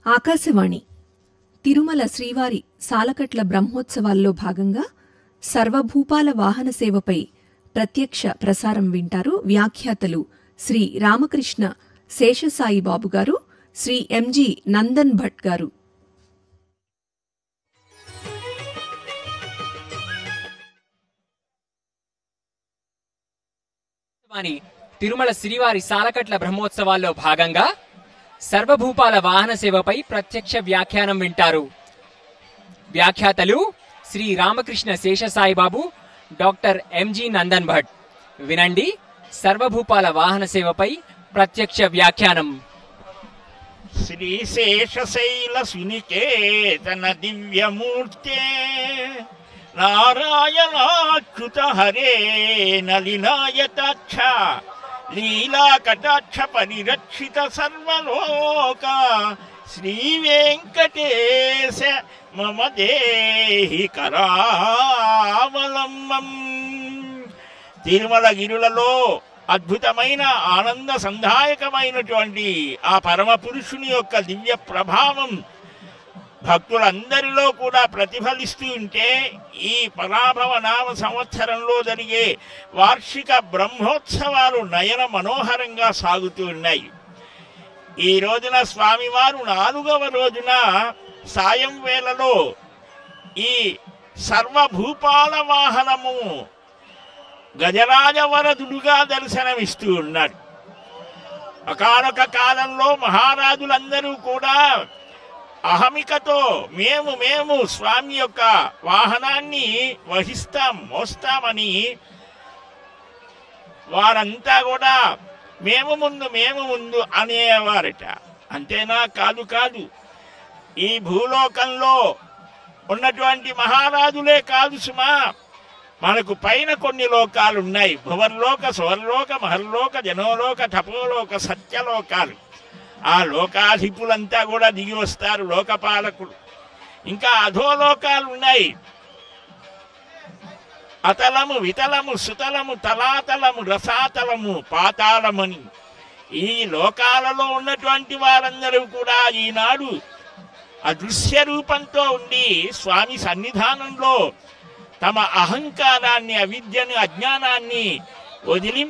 ఆకాశవాణి తిరుమల శ్రీవారి సాలకట్ల బ్రహ్మోత్సవాల్లో భాగంగా సర్వభూపాల వాహన సేవపై ప్రత్యక్ష ప్రసారం వింటారు వ్యాఖ్యాతలు శ్రీ రామకృష్ణ శేషసాయి బాబు గారు శ్రీ ఎంజి నందన్ భట్ గారు వాని తిరుమల శ్రీవారి సాలకట్ల బ్రహ్మోత్సవాల్లో భాగంగా సర్వభూపాల వాహన సేవపై ప్రత్యక్ష వ్యాఖ్యానం వింటారు వ్యాఖ్యాతలు శ్రీ రామకృష్ణ శేషసాయిబాబు డాక్టర్ ఎంజి నందన్ భట్ వినండి సర్వభూపాల వాహన సేవపై ప్రత్యక్ష వ్యాఖ్యానం శ్రీశేషశైల సునికేతన దివ్యమూర్తే నారాయణాచ్యుత హరే నలినాయతాక్ష లీలాకటాక్ష పరిరక్షిత సర్వలోక శ్రీ వెంకటేశ మమ దేహి కరావలంబం తిరుమల గిరులలో అద్భుతమైన ఆనంద సందాయకమైనటువంటి ఆ పరమ పురుషుని యొక్క దివ్య ప్రభావం భక్తులందరిలో కూడా ప్రతిఫలిస్తూ ఉంటే ఈ పరాభవ నామ సంవత్సరంలో జరిగే వార్షిక బ్రహ్మోత్సవాలు నయన మనోహరంగా సాగుతూ ఉన్నాయి ఈ రోజున స్వామివారు నాలుగవ రోజున సాయం వేళలో ఈ సర్వభూపాల వాహనము గజరాజవరదుడుగా దర్శనమిస్తూ ఉన్నాడు ఒకానొక కాలంలో మహారాజులందరూ కూడా అహమికతో మేము మేము స్వామి యొక్క వాహనాన్ని వహిస్తాం మోస్తామని వారంతా కూడా మేము ముందు మేము ముందు అనేవారట అంతేనా కాదు కాదు ఈ భూలోకంలో ఉన్నటువంటి మహారాజులే కాదు సుమా మనకు పైన కొన్ని లోకాలు ఉన్నాయి భువర్లోక సువర్లోక మహర్లోక జనోలోక తపోలోక సత్యలోకాలు ఆ లోకాధిపులంతా కూడా దిగి వస్తారు లోకపాలకులు ఇంకా అధోలోకాలు ఉన్నాయి అతలము వితలము సుతలము తలాతలము రసాతలము పాతాళమని ఈ లోకాలలో ఉన్నటువంటి వారందరూ కూడా ఈనాడు అదృశ్య రూపంతో ఉండి స్వామి సన్నిధానంలో తమ అహంకారాన్ని అవిద్యను అజ్ఞానాన్ని వదిలి